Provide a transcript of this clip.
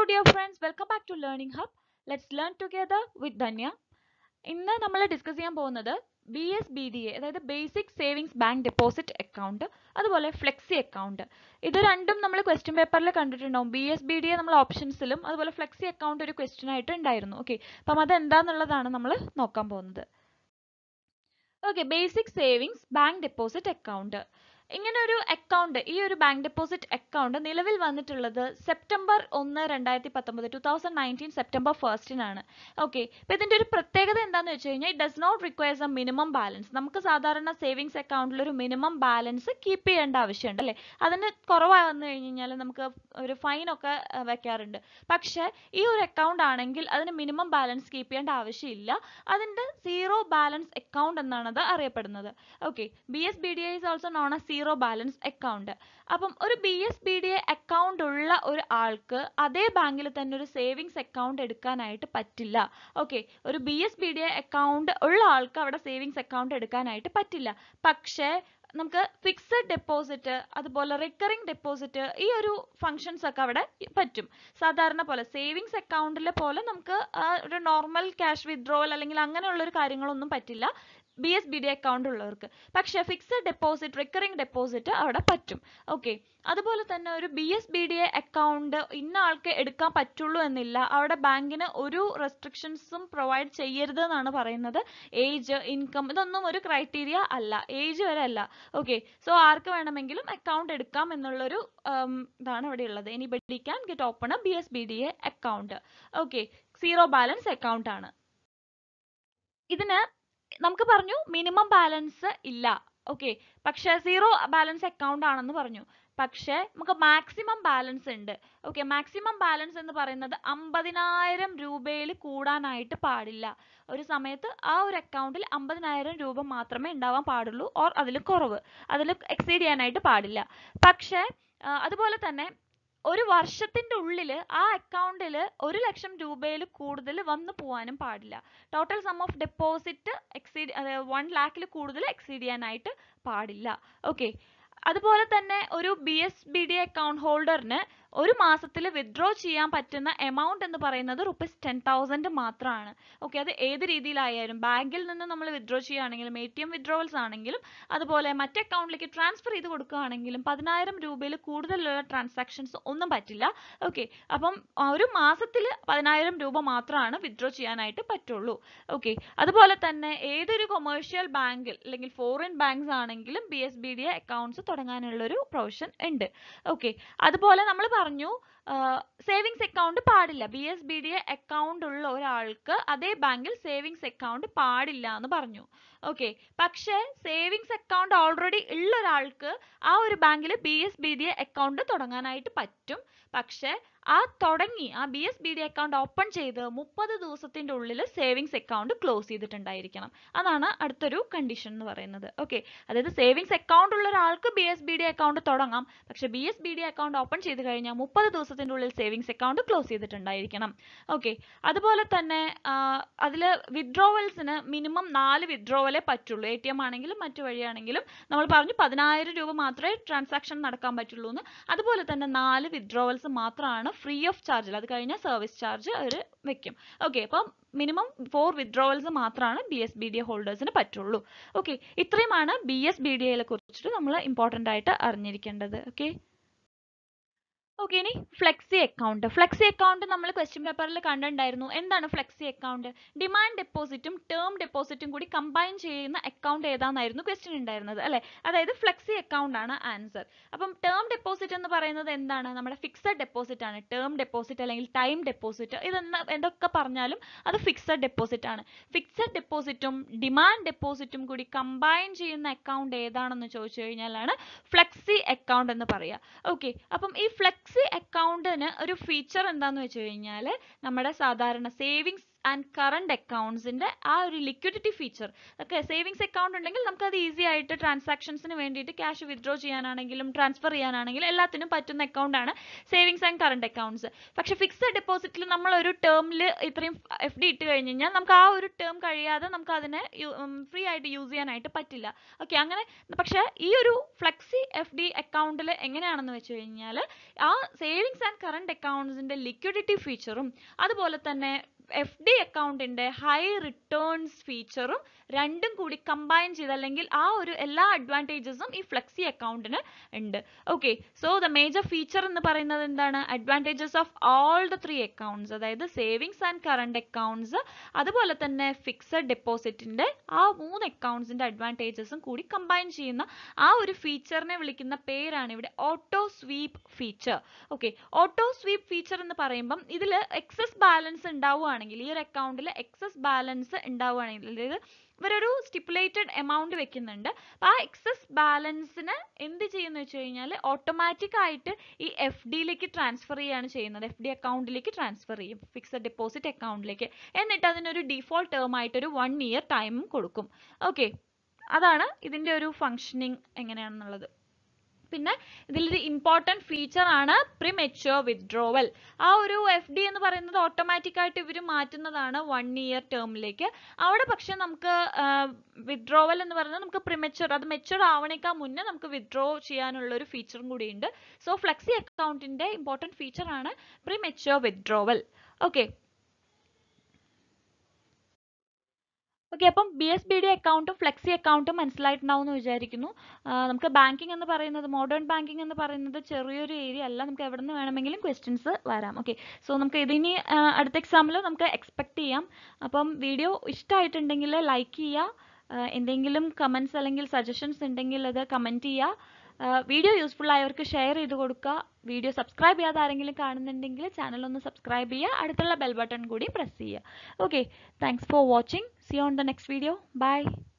dear friends, welcome back to Learning Hub. Let's learn together with Dhanya. ഇന്ന് നമ്മൾ discuss ചെയ്യാൻ പോകുന്നത് B S B D A അതായത് basic savings bank deposit account അതുപോലെ flexi account ഇത് രണ്ടും നമ്മൾ ക്വസ്റ്റ്യൻ പേപ്പറിൽ കണ്ടിട്ടുണ്ടാവും B S B D A നമ്മൾ ഓപ്ഷൻസിലും അതുപോലെ ഫ്ലെക്സി അക്കൗണ്ട് ഒരു ക്വസ്റ്റ്യൻ ആയിട്ട് ഉണ്ടായിരുന്നു ഓക്കെ അപ്പം അത് എന്താന്നുള്ളതാണ് നമ്മൾ നോക്കാൻ പോകുന്നത് okay basic savings bank deposit account ഇങ്ങനെ ഒരു അക്കൗണ്ട് ഈ ഒരു ബാങ്ക് ഡെപ്പോസിറ്റ് അക്കൗണ്ട് നിലവിൽ വന്നിട്ടുള്ളത് സെപ്റ്റംബർ ഒന്ന് രണ്ടായിരത്തി പത്തൊമ്പത് ടു തൗസൻഡ് നയൻറ്റീൻ സെപ്റ്റംബർ ഫസ്റ്റിനാണ് ഓക്കെ അപ്പോൾ ഇതിൻ്റെ ഒരു പ്രത്യേകത എന്താണെന്ന് വെച്ച് കഴിഞ്ഞാൽ it does not requires a minimum balance നമുക്ക് സാധാരണ സേവിങ്സ് അക്കൗണ്ടിൽ ഒരു മിനിമം ബാലൻസ് കീപ്പ് ചെയ്യേണ്ട ആവശ്യമുണ്ട് അല്ലേ അതിന് കുറവാന്ന് കഴിഞ്ഞ് കഴിഞ്ഞാൽ നമുക്ക് ഒരു ഫൈൻ ഒക്കെ വെക്കാറുണ്ട് പക്ഷേ ഈ ഒരു അക്കൗണ്ട് ആണെങ്കിൽ അതിന് മിനിമം ബാലൻസ് കീപ്പ് ചെയ്യേണ്ട ആവശ്യമില്ല അതിൻ്റെ സീറോ ബാലൻസ് അക്കൗണ്ട് എന്നാണ് അത് അറിയപ്പെടുന്നത് okay B S B D I is also known a zero balance account അപ്പം ഒരു B S B D A account ഉള്ള ഒരു ആൾക്ക് അതേ ബാങ്കിൽ തന്നെ ഒരു സേവിങ്സ് അക്കൗണ്ട് എടുക്കാനായിട്ട് പറ്റില്ല ഓക്കെ ഒരു B S B D A account ഉള്ള ആൾക്ക് അവിടെ സേവിങ്സ് അക്കൗണ്ട് എടുക്കാനായിട്ട് പറ്റില്ല പക്ഷേ നമുക്ക് ഫിക്സഡ് ഡെപ്പോസിറ്റ് അതുപോലെ റിക്കറിംഗ് ഡെപ്പോസിറ്റ് ഈ ഒരു ഫങ്ഷൻസ് ഒക്കെ അവിടെ പറ്റും സാധാരണ പോലെ സേവിങ്സ് അക്കൗണ്ടിലെ പോലെ നമുക്ക് ഒരു നോർമൽ ക്യാഷ് വിത്ഡ്രോവൽ അല്ലെങ്കിൽ അങ്ങനെയുള്ള ഒരു കാര്യങ്ങളൊന്നും പറ്റില്ല B S B D account ഉള്ളവർക്ക് പക്ഷേ ഫിക്സഡ് ഡെപ്പോസിറ്റ് റിക്കറിംഗ് ഡെപ്പോസിറ്റ് അവിടെ പറ്റും ഓക്കെ അതുപോലെ തന്നെ ഒരു B S B D A account ഇന്ന ആൾക്ക് എടുക്കാൻ പറ്റുള്ളൂ എന്നില്ല അവിടെ ബാങ്കിന് ഒരു റെസ്ട്രിക്ഷൻസും പ്രൊവൈഡ് ചെയ്യരുത് എന്നാണ് പറയുന്നത് ഏജ് ഇൻകം ഇതൊന്നും ഒരു ക്രൈറ്റീരിയ അല്ല ഏജ് വരെ അല്ല ഓക്കെ സോ ആർക്ക് വേണമെങ്കിലും അക്കൗണ്ട് എടുക്കാം എന്നുള്ളൊരു ഇതാണ് ഇവിടെ ഉള്ളത് anybody can get open a B S B D A account okay zero balance account ആണ് ഇതിന് നമുക്ക് പറഞ്ഞു മിനിമം ബാലൻസ് ഇല്ല ഓക്കെ പക്ഷെ സീറോ ബാലൻസ് അക്കൗണ്ട് ആണെന്ന് പറഞ്ഞു പക്ഷേ നമുക്ക് മാക്സിമം ബാലൻസ് ഉണ്ട് ഓക്കെ മാക്സിമം ബാലൻസ് എന്ന് പറയുന്നത് അമ്പതിനായിരം രൂപയിൽ കൂടാനായിട്ട് പാടില്ല ഒരു സമയത്ത് ആ ഒരു അക്കൗണ്ടിൽ അമ്പതിനായിരം രൂപ മാത്രമേ ഉണ്ടാവാൻ പാടുള്ളൂ ഓർ അതിൽ കുറവ് അതിൽ എക്സീഡ് ചെയ്യാനായിട്ട് പാടില്ല പക്ഷേ അതുപോലെ തന്നെ ഒരു വർഷത്തിന്റെ ഉള്ളിൽ ആ അക്കൗണ്ടിൽ ഒരു ലക്ഷം രൂപയിൽ കൂടുതൽ വന്നു പോകാനും പാടില്ല total sum of deposit exceed one ലാഖിൽ കൂടുതൽ എക്സീഡ് ചെയ്യാനായിട്ട് പാടില്ല ഓക്കെ അതുപോലെ തന്നെ ഒരു B S B D account ഹോൾഡറിന് ഒരു മാസത്തിൽ വിത്ഡ്രോ ചെയ്യാൻ പറ്റുന്ന എമൗണ്ട് എന്ന് പറയുന്നത് റുപ്പീസ് ടെൻ തൗസൻഡ് മാത്രമാണ് ഓക്കെ അത് ഏത് രീതിയിലായാലും ബാങ്കിൽ നിന്ന് നമ്മൾ വിത്ഡ്രോ ചെയ്യുകയാണെങ്കിലും എ ടി എം വിത്ഡ്രോവൽസ് ആണെങ്കിലും അതുപോലെ മറ്റേ അക്കൗണ്ടിലേക്ക് ട്രാൻസ്ഫർ ചെയ്ത് കൊടുക്കുകയാണെങ്കിലും പതിനായിരം രൂപയിൽ കൂടുതലുള്ള ട്രാൻസാക്ഷൻസ് ഒന്നും പറ്റില്ല ഓക്കെ അപ്പം ഒരു മാസത്തിൽ പതിനായിരം രൂപ മാത്രമാണ് വിത്ഡ്രോ ചെയ്യാനായിട്ട് പറ്റുള്ളൂ ഓക്കെ അതുപോലെ തന്നെ ഏതൊരു കൊമേഴ്ഷ്യൽ ബാങ്കിൽ അല്ലെങ്കിൽ ഫോറിൻ ബാങ്ക്സ് ആണെങ്കിലും B S B D accounts തുടങ്ങാനുള്ളൊരു പ്രൊവിഷൻ ഉണ്ട് ഓക്കെ അതുപോലെ നമ്മൾ പറഞ്ഞു സേവിങ്സ് അക്കൗണ്ട് പാടില്ല B S B D A account ഉള്ള ഒരാൾക്ക് അതേ ബാങ്കിൽ സേവിങ്സ് അക്കൗണ്ട് പാടില്ല എന്ന് പറഞ്ഞു ഓക്കെ പക്ഷേ സേവിങ്സ് അക്കൗണ്ട് ഓൾറെഡി ഉള്ള ഒരാൾക്ക് ആ ഒരു ബാങ്കിൽ B S B D A account തുടങ്ങാനായിട്ട് പറ്റും പക്ഷേ ആ തുടങ്ങി ആ B S B D account open ചെയ്ത് മുപ്പത് ദിവസത്തിന്റെ ഉള്ളിൽ സേവിങ്സ് അക്കൗണ്ട് ക്ലോസ് ചെയ്തിട്ടുണ്ടായിരിക്കണം അതാണ് അടുത്തൊരു കണ്ടീഷൻ എന്ന് പറയുന്നത് ഓക്കെ അതായത് സേവിങ്സ് അക്കൗണ്ട് ഉള്ള ഒരാൾക്ക് B S B D account തുടങ്ങാം പക്ഷെ B S B D account open ചെയ്ത് കഴിഞ്ഞാൽ മുപ്പത് ദിവസത്തിന്റെ ഉള്ളിൽ സേവിങ്സ് അക്കൗണ്ട് ക്ലോസ് ചെയ്തിട്ടുണ്ടായിരിക്കണം ഓക്കെ അതുപോലെ തന്നെ അതിൽ വിത്ഡ്രോവൽസിന് മിനിമം നാല് വിത്ഡ്രോവലേ പറ്റുള്ളൂ എ ടി എം ആണെങ്കിലും മറ്റു വഴിയാണെങ്കിലും നമ്മൾ പറഞ്ഞു പതിനായിരം രൂപ മാത്രമേ ട്രാൻസാക്ഷൻ നടക്കാൻ പറ്റുള്ളൂ എന്ന് അതുപോലെ തന്നെ നാല് വിത്ഡ്രോവൽസ് മാത്രമാണ് ഫ്രീ ഓഫ് ചാർജിൽ അത് കഴിഞ്ഞാൽ സർവീസ് ചാർജ് അവർ വെക്കും ഓക്കെ അപ്പം മിനിമം ഫോർ വിത്ഡ്രോവൽസ് മാത്രമാണ് B S B D A ഹോൾഡേഴ്സിന് പറ്റുള്ളൂ ഓക്കെ ഇത്രയുമാണ് ബി എസ് ബി ഡി എയെ കുറിച്ചിട്ട് നമ്മൾ ഇമ്പോർട്ടൻ്റ് ആയിട്ട് അറിഞ്ഞിരിക്കേണ്ടത് ഓക്കെ ഓക്കെ ഇനി ഫ്ലെക്സി അക്കൗണ്ട് ഫ്ലെക്സി അക്കൗണ്ട് നമ്മൾ ക്വസ്റ്റ്യൻ പേപ്പറിൽ കണ്ടിട്ടുണ്ടായിരുന്നു എന്താണ് ഫ്ലെക്സി അക്കൗണ്ട് ഡിമാൻഡ് ഡെപ്പോസിറ്റും ടേം ഡെപ്പോസിറ്റും കൂടി കമ്പൈൻ ചെയ്യുന്ന അക്കൗണ്ട് ഏതാണെന്നായിരുന്നു ക്വസ്റ്റ്യൻ ഉണ്ടായിരുന്നത് അല്ലേ അതായത് ഫ്ലെക്സി അക്കൗണ്ട് ആണ് ആൻസർ അപ്പം ടേം ഡെപ്പോസിറ്റ് എന്ന് പറയുന്നത് എന്താണ് നമ്മുടെ ഫിക്സഡ് ഡെപ്പോസിറ്റ് ആണ് ടേം ഡെപ്പോസിറ്റ് അല്ലെങ്കിൽ ടൈം ഡെപ്പോസിറ്റ് ഇതെന്താ എന്തൊക്കെ പറഞ്ഞാലും അത് ഫിക്സഡ് ഡെപ്പോസിറ്റ് ആണ് ഫിക്സഡ് ഡെപ്പോസിറ്റും ഡിമാൻഡ് ഡെപ്പോസിറ്റും കൂടി കമ്പൈൻ ചെയ്യുന്ന അക്കൗണ്ട് ഏതാണെന്ന് ചോദിച്ചു കഴിഞ്ഞാലാണ് ഫ്ലെക്സി അക്കൗണ്ട് എന്ന് പറയുക ഓക്കെ അപ്പം ഈ ഫ്ലെക്സി അക്കൗണ്ടിന് ഒരു ഫീച്ചർ എന്താന്ന് വെച്ച് കഴിഞ്ഞാൽ നമ്മുടെ സാധാരണ സേവിങ്സ് ആൻഡ് കറണ്ട് അക്കൗണ്ട്സിന്റെ ആ ഒരു ലിക്വിഡിറ്റി ഫീച്ചർ ഒക്കെ സേവിങ്സ് അക്കൗണ്ട് ഉണ്ടെങ്കിൽ നമുക്ക് അത് ഈസി ആയിട്ട് ട്രാൻസാക്ഷൻസിന് വേണ്ടിയിട്ട് ക്യാഷ് വിത്ഡ്രോ ചെയ്യാനാണെങ്കിലും ട്രാൻസ്ഫർ ചെയ്യാനാണെങ്കിലും എല്ലാത്തിനും പറ്റുന്ന അക്കൗണ്ട് ആണ് സേവിങ്സ് ആൻഡ് കറണ്ട് അക്കൗണ്ട്സ് പക്ഷെ ഫിക്സഡ് ഡെപ്പോസിറ്റിൽ നമ്മൾ ഒരു ടേമിൽ ഇത്രയും എഫ് ഡി ഇട്ട് കഴിഞ്ഞ് കഴിഞ്ഞാൽ നമുക്ക് ആ ഒരു ടേം കഴിയാതെ നമുക്ക് അതിനെ ഫ്രീ ആയിട്ട് യൂസ് ചെയ്യാനായിട്ട് പറ്റില്ല ഓക്കെ അങ്ങനെ പക്ഷെ ഈ ഒരു ഫ്ലെക്സി എഫ് ഡി അക്കൗണ്ടിൽ എങ്ങനെയാണെന്ന് വെച്ച് കഴിഞ്ഞാൽ ആ സേവിങ്സ് ആൻഡ് കറണ്ട് അക്കൗണ്ട്സിന്റെ ലിക്വിഡിറ്റി ഫീച്ചറും അതുപോലെ തന്നെ എഫ് ഡി അക്കൗണ്ടിന്റെ ഹൈ റിട്ടേൺസ് ഫീച്ചറും രണ്ടും കൂടി കമ്പൈൻ ചെയ്ത് അല്ലെങ്കിൽ ആ ഒരു എല്ലാ അഡ്വാൻറ്റേജസും ഈ ഫ്ലെക്സി അക്കൗണ്ടിന് ഉണ്ട് okay so the major feature എന്ന് പറയുന്നത് എന്താണ് advantages of all the three accounts അതായത് സേവിങ്സ് ആൻഡ് കറണ്ട് അക്കൗണ്ട്സ് അതുപോലെ തന്നെ ഫിക്സഡ് ഡെപ്പോസിറ്റിന്റെ ആ മൂന്ന് അക്കൗണ്ട്സിന്റെ അഡ്വാൻറ്റേജസും കൂടി കമ്പൈൻ ചെയ്യുന്ന ആ ഒരു ഫീച്ചറിനെ വിളിക്കുന്ന പേരാണ് ഇവിടെ auto sweep feature okay auto sweep feature എന്ന് പറയുമ്പം ഇതിൽ എക്സസ് ബാലൻസ് ഉണ്ടാവുകയാണെങ്കിൽ ഈ ഒരു അക്കൗണ്ടിൽ എക്സസ് ബാലൻസ് ഉണ്ടാവുകയാണെങ്കിൽ അതായത് ഇവരൊരു സ്റ്റിപ്പുലേറ്റഡ് എമൗണ്ട് വെക്കുന്നുണ്ട് അപ്പോൾ ആ എക്സസ് ബാലൻസിന് എന്ത് ചെയ്യുന്നു വെച്ച് കഴിഞ്ഞാൽ ഓട്ടോമാറ്റിക് ആയിട്ട് ഈ എഫ് ഡിയിലേക്ക് ട്രാൻസ്ഫർ ചെയ്യാണ് ചെയ്യുന്നത് എഫ് ഡി അക്കൗണ്ടിലേക്ക് ട്രാൻസ്ഫർ ചെയ്യും ഫിക്സഡ് ഡെപ്പോസിറ്റ് അക്കൗണ്ടിലേക്ക് എന്നിട്ട് അതിനൊരു ഡിഫോൾട്ട് ടേം ആയിട്ട് ഒരു വൺ ഇയർ ടൈമും കൊടുക്കും ഓക്കെ അതാണ് ഇതിൻ്റെ ഒരു ഫങ്ഷനിങ് എങ്ങനെയാണെന്നുള്ളത് പിന്നെ ഇതിലൊരു ഇമ്പോർട്ടൻറ്റ് ഫീച്ചർ ആണ് പ്രിമെച്യൂർ വിത്ഡ്രോവൽ ആ ഒരു എഫ് ഡി എന്ന് പറയുന്നത് ഓട്ടോമാറ്റിക് ആയിട്ട് ഇവർ മാറ്റുന്നതാണ് വൺ ഇയർ ടേമിലേക്ക് അവിടെ പക്ഷെ നമുക്ക് വിത്ഡ്രോവൽ എന്ന് പറയുന്നത് നമുക്ക് പ്രിമെച്യൂർ അത് മെച്യൂർ ആവണേക്കാൾ മുന്നേ നമുക്ക് വിത്ഡ്രോ ചെയ്യാനുള്ള ഒരു ഫീച്ചറും കൂടിയുണ്ട് സോ ഫ്ലെക്സി അക്കൗണ്ടിന്റെ ഇമ്പോർട്ടൻറ്റ് ഫീച്ചർ ആണ് പ്രിമെച്യൂർ വിത്ഡ്രോവൽ ഓക്കെ ഓക്കെ അപ്പം ബി എസ് ബി ഡി അക്കൗണ്ടും ഫ്ലെക്സി അക്കൗണ്ടും മനസ്സിലായിട്ടുണ്ടാവും എന്ന് വിചാരിക്കുന്നു നമുക്ക് ബാങ്കിങ് എന്ന് പറയുന്നത് മോഡേൺ ബാങ്കിങ് എന്ന് പറയുന്നത് ചെറിയൊരു ഏരിയ അല്ല നമുക്ക് എവിടെ നിന്ന് വേണമെങ്കിലും ക്വസ്റ്റ്യൻസ് വരാം ഓക്കെ സോ നമുക്ക് ഇതിനി അടുത്ത എക്സാമിൽ നമുക്ക് എക്സ്പെക്ട് ചെയ്യാം അപ്പം വീഡിയോ ഇഷ്ടമായിട്ടുണ്ടെങ്കിൽ ലൈക്ക് ചെയ്യുക എന്തെങ്കിലും കമൻസ് അല്ലെങ്കിൽ സജഷൻസ് ഉണ്ടെങ്കിൽ അത് കമൻറ്റ് ചെയ്യുക വീഡിയോ യൂസ്ഫുൾ ആയവർക്ക് ഷെയർ ചെയ്ത് കൊടുക്കുക വീഡിയോ സബ്സ്ക്രൈബ് ചെയ്യാതെ ആരെങ്കിലും കാണുന്നുണ്ടെങ്കിൽ ചാനൽ ഒന്ന് സബ്സ്ക്രൈബ് ചെയ്യുക അടുത്തുള്ള ബെൽ ബട്ടൺ കൂടി പ്രസ് ചെയ്യുക okay thanks for watching see on the next video by